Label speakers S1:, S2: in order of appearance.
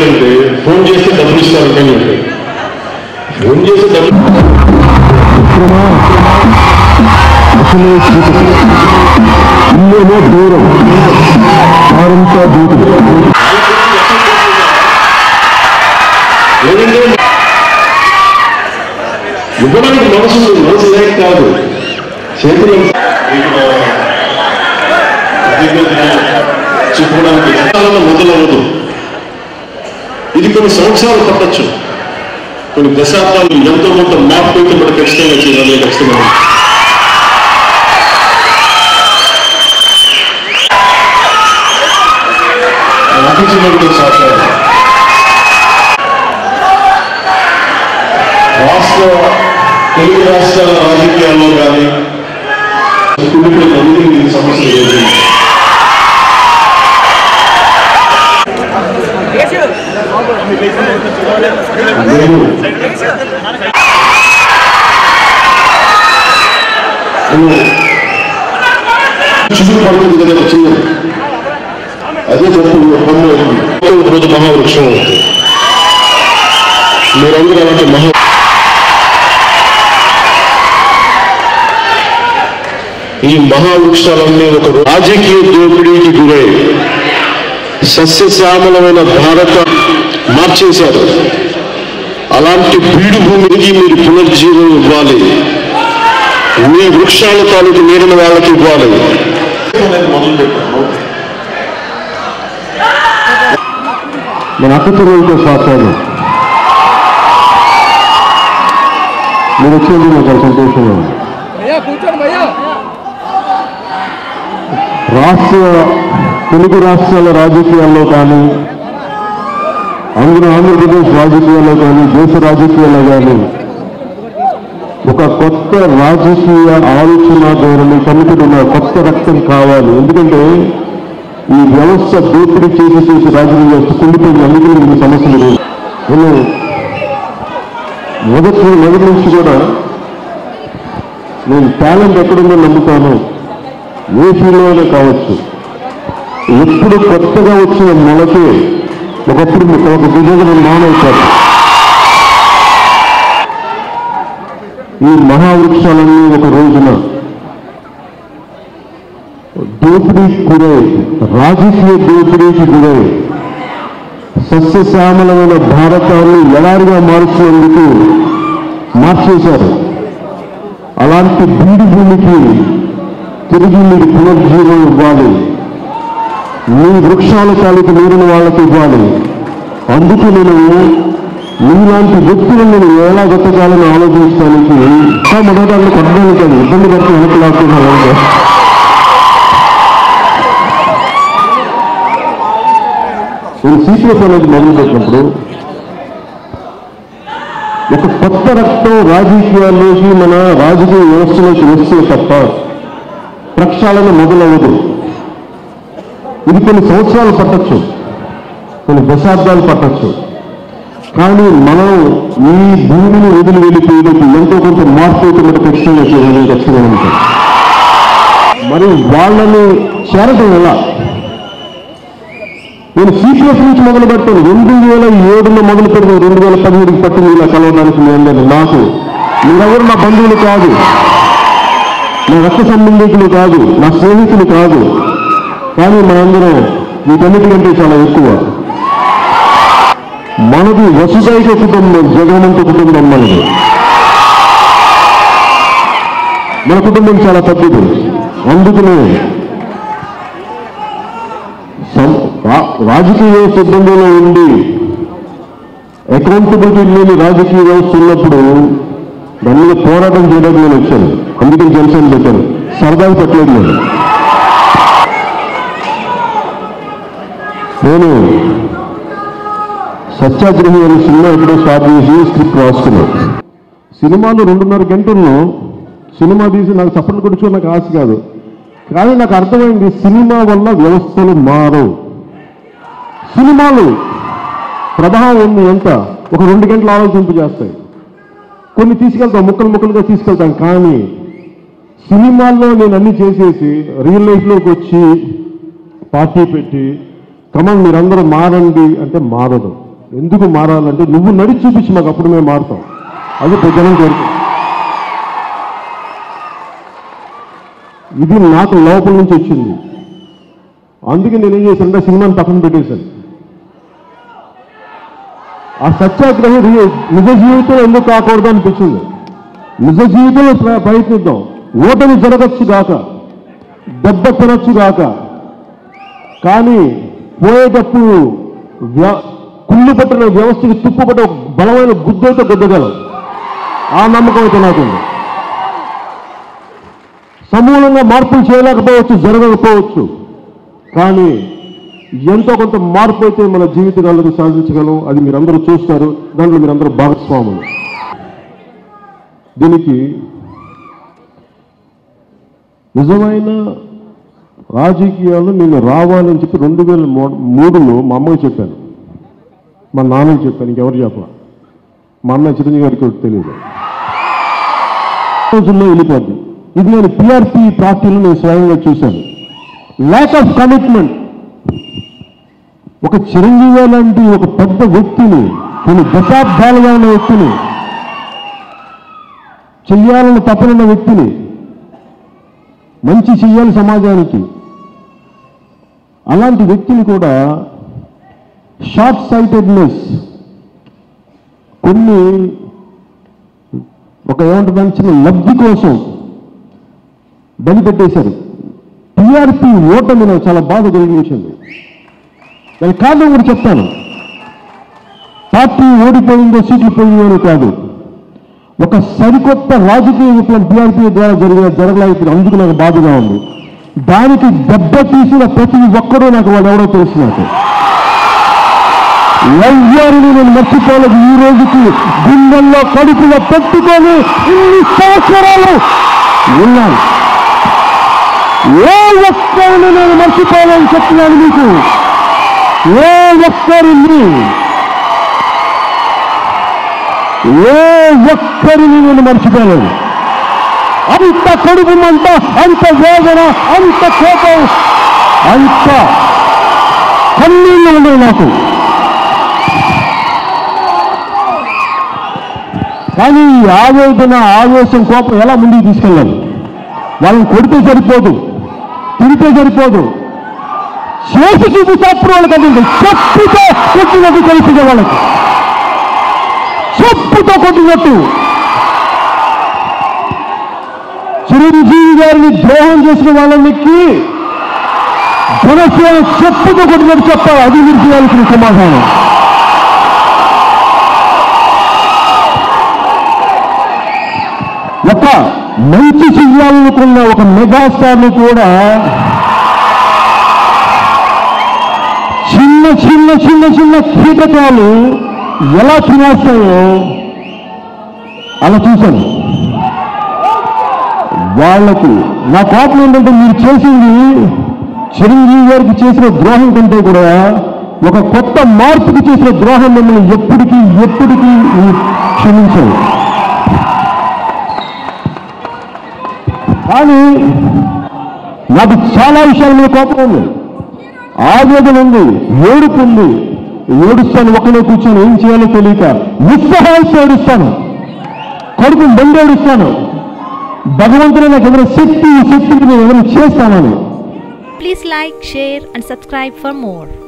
S1: ఏంటంటే ఫోన్ చేస్తే డబ్బులు ఇస్తారు కానీ ఉంటాయి ఫోన్ చేస్తే డబ్బులు
S2: అసలే చీకటి ఇల్లేమో దూరం వారంతా దూకుడు
S1: లేదంటే ఇవ్వడానికి మనసు ఉంది, మనసు లేక కాదు చేతులు చెప్పుకోవడానికి చాలా మొదలవదు ఇది కొన్ని సంవత్సరాలు పట్టచ్చు కొన్ని దశాబ్దాలు ఎంతో కొంత మార్పు అయితే మనకు ఖచ్చితంగా చేయాలి ఖచ్చితంగా ఉంది. ఆఫీసులో సాక్షాత్ రాష్ట్ర తెలుగు రాష్ట్రాల రాజకీయాల్లో కానీ కుటుంబ మందికి ఈ సమస్య లేదు నేను చిగురు పడుతుంది కదా చిగురు అదే చెప్పు కొమ్మ ఒక రోజు మహావృక్షం అవుతుంది మీరందరూ అలాంటి మహా ఈ మహావృక్షాలన్నీ ఒక రాజకీయ దోపిడీకి గురై సస్యశ్యామలమైన భారత మార్చేశారు అలాంటి బీడు భూమికి మీరు పునర్జీవం ఇవ్వాలి మీ వృక్షాల తాలూకు నీరుని వాళ్ళకి ఇవ్వాలి
S2: మన అక్క చెల్లెలతో సాక్షాలు మీరు వచ్చేది నాకు చాలా సంతోషంగా ఉంది
S3: भैया కూర్చోండి భయ్యా
S2: రాష్ట్ర తెలుగు రాష్ట్రాల రాజకీయాల్లో కానీ ఆంధ్ర ఆంధ్రప్రదేశ్ రాజకీయాల్లో కానీ దేశ రాజకీయాల్లో కానీ ఒక కొత్త రాజకీయ ఆలోచన ధోరణి కమిటీలో కొత్త రక్తం కావాలి ఎందుకంటే ఈ వ్యవస్థ దోపిడీ చేసి చేసి రాజకీయ వ్యవస్థ కుండిపోయింది అందుకని ఈ సమస్యలు లేవు. నేను మొదటి మొదటి నుంచి కూడా నేను టాలెంట్ ఎక్కడుందో నమ్ముతాను ఏ ఫీల్డ్లోనే కావచ్చు ఎప్పుడు కొత్తగా వచ్చిన మొలకే ఒకప్పుడు ఒక విజయన మానవుతారు ఈ మహావృక్షాలన్నీ ఒక రోజున దోపిడీకి గురై రాజకీయ దోపిడీకి గురై సస్యశ్యామలమైన భారతాన్ని ఎడారిగా మార్చేందుకు మార్చేశారు అలాంటి బీడి భూమికి తిరిగి మీరు పునర్జీవం ఇవ్వాలి మీ వృక్షాల తాలూకు నీరుని వాళ్ళకి ఇవ్వాలి అందుకు నేను మీలాంటి వ్యక్తులను నేను ఎలా గతకాలని ఆలోచించడానికి ఇంకా మొదటి కొట్టడానికి కాదు ఇబ్బంది పడితే వెనక్కి లాక్కున్నాను అంతే. నేను సిపిఎఫ్ అనేది మొదలుపెట్టినప్పుడు ఒక కొత్త రక్తం రాజకీయాల్లోకి మన రాజకీయ వ్యవస్థలోకి వస్తే తప్ప ప్రక్షాళన మొదలవదు ఇది కొన్ని సంవత్సరాలు పట్టచ్చు కొన్ని దశాబ్దాలు పట్టచ్చు కానీ మనం ఈ భూమిని వదిలి వెళ్ళిపోయేందుకు ఎంతో కొంత మార్పు అయితే మనకు ఖచ్చితంగా చేయాలి ఖచ్చితంగా ఉంటుంది మరి వాళ్ళని చేరటం ఎలా నేను సిపిఎఫ్ నుంచి మొదలు పెడతాను రెండు వేల ఏడులో మొదలు పెడతాను రెండు వేల పదిహేడుకి పట్టింది ఇలా కలవడానికి మీ అందరూ నాకు మీరెవరు నా బంధువులు కాదు నా రక్త సంబంధికులు కాదు నా స్నేహితులు కాదు కానీ మనందరం వీటన్నిటికంటే చాలా ఎక్కువ మనది వసుదైక కుటుంబం జగనంత కుటుంబం మనది మన కుటుంబం చాలా పెద్దది అందుకనే సం- రా- రాజకీయ వ్యవస్థ ఇబ్బందుల్లో ఉండి అకౌంటబిలిటీ లేని రాజకీయ వ్యవస్థ ఉన్నప్పుడు దాని మీద పోరాటం చేయడానికి నేను వచ్చాను అందుకని జనసేన పెట్టాను సరదాగా పెట్టలేదు నేను నేను సత్యాగ్రహి అనే సినిమా ఎప్పుడో స్టార్ట్ చేసి స్క్రిప్ట్ రాసుకున్నాను సినిమాలో రెండున్నర గంటల్లో సినిమా తీసి నాకు చప్పట్లు కొట్టుకో నాకు ఆశ కాదు కానీ నాకు అర్థమైంది సినిమా వల్ల వ్యవస్థలు మారవు సినిమాలు ప్రభావం ఉంది ఎంత ఒక రెండు గంటలు ఆలోచింపు చేస్తాయి కొన్ని తీసుకెళ్తాం ముక్కలు ముక్కలుగా తీసుకెళ్తాం కానీ సినిమాల్లో నేను అన్ని చేసేసి రియల్ లైఫ్లోకి వచ్చి పార్టీ పెట్టి కమన్ మీరందరూ మారండి అంటే మారదు ఎందుకు మారాలంటే నువ్వు నడిచి చూపించి మాకు అప్పుడు మేము మారుతాం అది ప్రజలను కోరుతాం ఇది నాకు లోపల నుంచి వచ్చింది అందుకే నేను ఏం చేశానంటే ఆ సినిమాని పక్కన పెట్టేశాను ఆ సత్యాగ్రహం రి- నిజ జీవితంలో ఎందుకు కాకూడదు అనిపించింది నిజ జీవితంలో ప్ర- ప్రయత్నిద్దాం ఓటమి జరగచ్చు గాక దెబ్బ తినొచ్చు గాక కానీ పోయేటప్పుడు వ్య- కుళ్ళు పట్టిన వ్యవస్థకి తుప్పుపట్ట ఒక బలమైన గుద్దైతే గుద్దగలం ఆ నమ్మకం అయితే నాకుంది సమూలంగా మార్పులు చేయలేకపోవచ్చు జరగకపోవచ్చు కానీ ఎంతో కొంత మార్పు అయితే మన జీవితాలను సాధించగలం అది మీరందరూ చూస్తారు దాంట్లో మీరందరూ భాగస్వాములు దీనికి నిజమైన రాజకీయాలు నేను రావాలని చెప్పి రెండు వేల మూడులో మా అమ్మకి చెప్పాను మా నాన్నకి చెప్పాను ఇంకెవరు చెప్పాల మా అన్న చిరంజీవి గారికి ఒకటి తెలియదు రోజుల్లో వెళ్ళిపోద్ది ఇది నేను పిఆర్పి పార్టీలో నేను స్వయంగా చూశాను ల్యాక్ ఆఫ్ కమిట్మెంట్ ఒక చిరంజీవి లాంటి ఒక పెద్ద వ్యక్తిని కొన్ని దశాబ్దాలుగా ఉన్న వ్యక్తిని చెయ్యాలని తపనున్న వ్యక్తిని మంచి చెయ్యాలి సమాజానికి అలాంటి వ్యక్తిని కూడా షార్ట్ సైటెడ్నెస్ కొన్ని ఒక ఏమంటుందని చిన్న లబ్ధి కోసం బలిపెట్టేశారు టీఆర్పీ ఓటమి నాకు చాలా బాధ కలిగించింది దాని కారణం కూడా చెప్తాను పార్టీ ఓడిపోయిందో సీట్లు పోయిందో అని కాదు ఒక సరికొత్త రాజకీయ విప్లవం టీఆర్పీ ద్వారా జరిగిన జరగలేకపోయింది అందుకు నాకు బాధగా ఉంది దానికి దెబ్బ తీసిన ప్రతి ఒక్కరూ నాకు వాడు ఎవరో తెలుసు నాకు ఎవ్వరిని నేను మర్చిపోలేదు ఈ రోజుకి గుండెల్లో కడుపులో పెట్టుకొని ఇన్ని సంవత్సరాలు ఉన్నాను ఏ ఒక్కరిని నేను మర్చిపోవాలని చెప్తున్నాను మీకు ఏ ఒక్కరిని ఏ ఒక్కరిని నేను మర్చిపోలేదు అంత కడుపు మంట అంత వేదన అంత కోపం అంత కన్నీళ్ళు ఉన్నాయి నాకు కానీ ఈ ఆవేదన ఆవేశం కోపం ఎలా ముందుకు తీసుకెళ్ళాలి వాళ్ళని కొడితే సరిపోదు తిరిగితే సరిపోదు చేసి చూపిస్తే అప్పుడు వాళ్ళకి అది చెప్పుతో కొట్టినట్టు తెలిసిందే వాళ్ళకి చెప్పుతో కొట్టినట్టు చిరంజీవి గారిని ద్రోహం చేసిన వాళ్ళకి జనసేన చెప్పుతో కొట్టినట్టు చెప్పాలి అది మీరు చేయాల్సిన సమాధానం ఒక మంచి చెయ్యాలనుకున్న ఒక మెగాస్టార్ని కూడా చిన్న చిన్న చిన్న చిన్న కీటకాలు ఎలా తినేస్తాయో అలా చూశాను వాళ్ళకి నా కోపం ఏంటంటే మీరు చేసింది చిరంజీవి గారికి చేసిన ద్రోహం కంటే కూడా ఒక కొత్త మార్పుకి చేసిన ద్రోహం మిమ్మల్ని ఎప్పటికీ ఎప్పటికీ క్షమించదు కానీ నాకు చాలా విషయాల మీద కోపం ఉంది ఆవేదన ఉంది ఏడుపు ఉంది ఏడుస్తాను ఒకనే కూర్చొని ఏం చేయాలో తెలియక ఉత్సాహాలతో ఏడుస్తాను కడుపు బండి ఏడుస్తాను భగవంతుడు నాకు ఏదైనా శక్తి ఈ శక్తికి నేను ఏదైనా చేస్తానని
S3: Please like, share, and subscribe for more.